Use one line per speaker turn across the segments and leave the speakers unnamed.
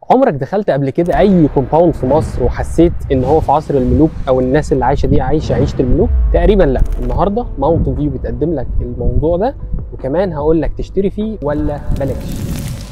عمرك دخلت قبل كده اي كومباوند في مصر وحسيت ان هو في عصر الملوك او الناس اللي عايشه دي عايشه عيشه الملوك تقريبا لا النهارده ماونتن فيو بتقدم لك الموضوع ده وكمان هقول لك تشتري فيه ولا بلاش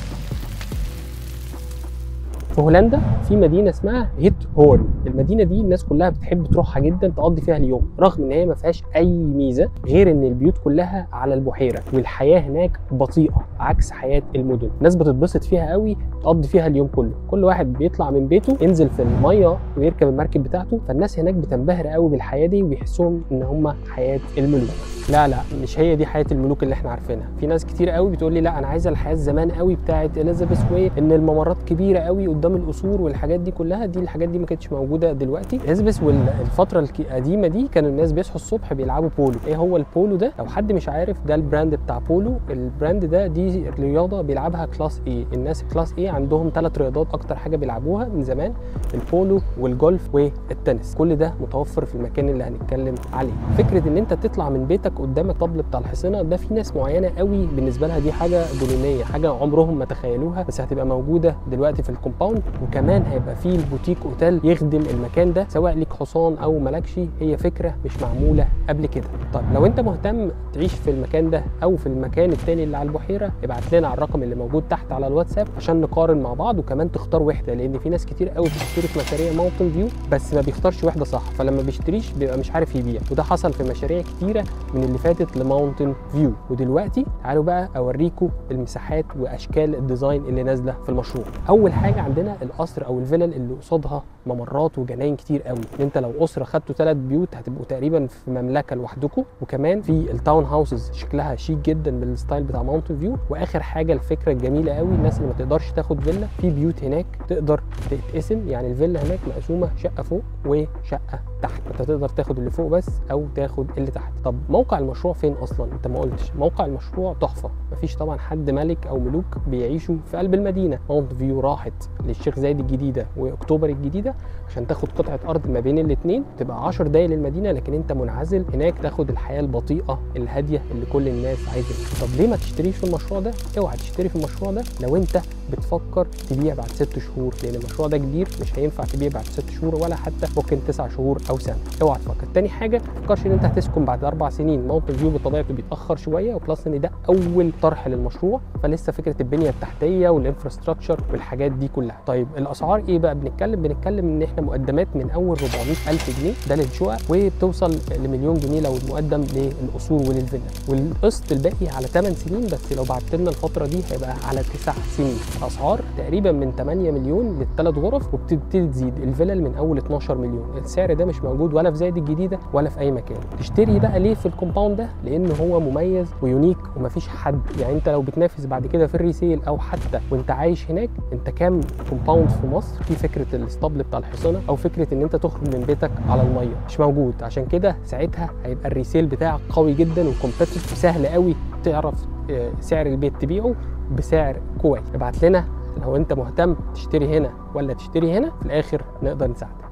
في هولندا في مدينه اسمها هيت هورن المدينه دي الناس كلها بتحب تروحها جدا تقضي فيها اليوم رغم ان هي ما فيهاش اي ميزه غير ان البيوت كلها على البحيره والحياه هناك بطيئه عكس حياه المدن الناس بتتبسط فيها قوي تقضي فيها اليوم كله كل واحد بيطلع من بيته ينزل في الميه ويركب المركب بتاعته فالناس هناك بتنبهر قوي بالحياه دي وبيحسوهم ان هم حياه الملوك لا لا مش هي دي حياه الملوك اللي احنا عارفينها في ناس كتير قوي بتقول لي لا انا عايزه الحياه زمان قوي بتاعه اليزابيث واي ان الممرات كبيره قوي قدام القصور والحاجات دي كلها دي الحاجات دي ما كانتش موجوده دلوقتي اليزابيث والفتره القديمه دي كانوا الناس بيصحوا الصبح بيلعبوا بولو ايه هو البولو ده لو حد مش عارف ده البراند بتاع بولو البراند ده دي رياضه بيلعبها كلاس ايه الناس كلاس ايه عندهم ثلاث رياضات اكتر حاجه بيلعبوها من زمان البولو والجولف والتنس كل ده متوفر في المكان اللي هنتكلم عليه فكره ان انت تطلع من بيتك قدامك طبل بتاع الحصينه ده في ناس معينه قوي بالنسبه لها دي حاجه جنونيه حاجه عمرهم ما تخيلوها بس هتبقى موجوده دلوقتي في الكومباوند وكمان هيبقى فيه البوتيك اوتيل يخدم المكان ده سواء ليك حصان او مالكش هي فكره مش معموله قبل كده طيب لو انت مهتم تعيش في المكان ده او في المكان التاني اللي على البحيره ابعت لنا على الرقم اللي موجود تحت على الواتساب عشان نقارن مع بعض وكمان تختار وحده لان في ناس كتير قوي بتشتري في مشاريع ماونتن فيو بس ما بيختارش وحده صح فلما بيشتريش بيبقى مش عارف يبيع وده حصل في مشاريع كتيره من اللي فاتت لماونتن فيو ودلوقتي تعالوا بقى اوريكم المساحات واشكال الديزاين اللي نازله في المشروع اول حاجه عندنا القصر او الفيلل اللي قصادها ممرات وجناين كتير قوي انت لو اسره خدتوا ثلاث بيوت هتبقوا تقريبا في مملكه لوحدكم وكمان في التاون هاوسز شكلها شيك جدا بالستايل بتاع ماونتن فيو واخر حاجه الفكره الجميله قوي الناس اللي ما تقدرش تاخد فيلا في بيوت هناك تقدر تتقسم يعني الفيلا هناك مقسومه شقه فوق وشقه تحت انت تقدر تاخد اللي فوق بس او تاخد اللي تحت طب موقع المشروع فين اصلا انت ما قلتش موقع المشروع تحفه مفيش طبعا حد ملك او ملوك بيعيشوا في قلب المدينه ماونت فيو راحت للشيخ زايد الجديده واكتوبر الجديده عشان تاخد قطعه ارض ما بين الاثنين تبقى 10 دقايق للمدينه لكن انت منعزل هناك تاخد الحياه البطيئه الهاديه اللي كل الناس عايزاها طب ليه ما تشتريش في المشروع ده اوعى تشتري في المشروع ده لو انت بتفكر تبيع بعد ست شهور لان المشروع ده كبير مش هينفع تبيع بعد ست شهور ولا حتى ممكن تسع شهور او سنه اوعى تفكر تاني حاجه ما تفكرش ان انت هتسكن بعد اربع سنين ماونتن فيو بطبيعته بيتاخر شويه وبلس ان ده اول طرح للمشروع فلسه فكره البنيه التحتيه والانفراستراكشر والحاجات دي كلها طيب الاسعار ايه بقى بنتكلم بنتكلم ان احنا مقدمات من اول 400 الف جنيه ده للشقق وبتوصل لمليون جنيه لو المقدم للقصور وللفيلا والقسط الباقي على 8 سنين بس لو بعت لنا الفتره دي هيبقى على 9 سنين اسعار تقريبا من 8 مليون للثلاث غرف وبتبتدي تزيد الفلل من اول 12 مليون السعر ده مش موجود ولا في زايد الجديده ولا في اي مكان تشتري بقى ليه في الكومباوند ده لان هو مميز ويونيك ومفيش حد يعني انت لو بتنافس بعد كده في الريسيل او حتى وانت عايش هناك انت كام كومباوند في مصر في فكره الاسطبل بتاع الحصانه او فكره ان انت تخرج من بيتك على الميه مش موجود عشان كده ساعتها هيبقى الريسيل بتاعك قوي جدا وكومبetitive وسهل قوي تعرف سعر البيت تبيعه بسعر كويس ابعت لنا لو انت مهتم تشتري هنا ولا تشتري هنا في الاخر نقدر نساعدك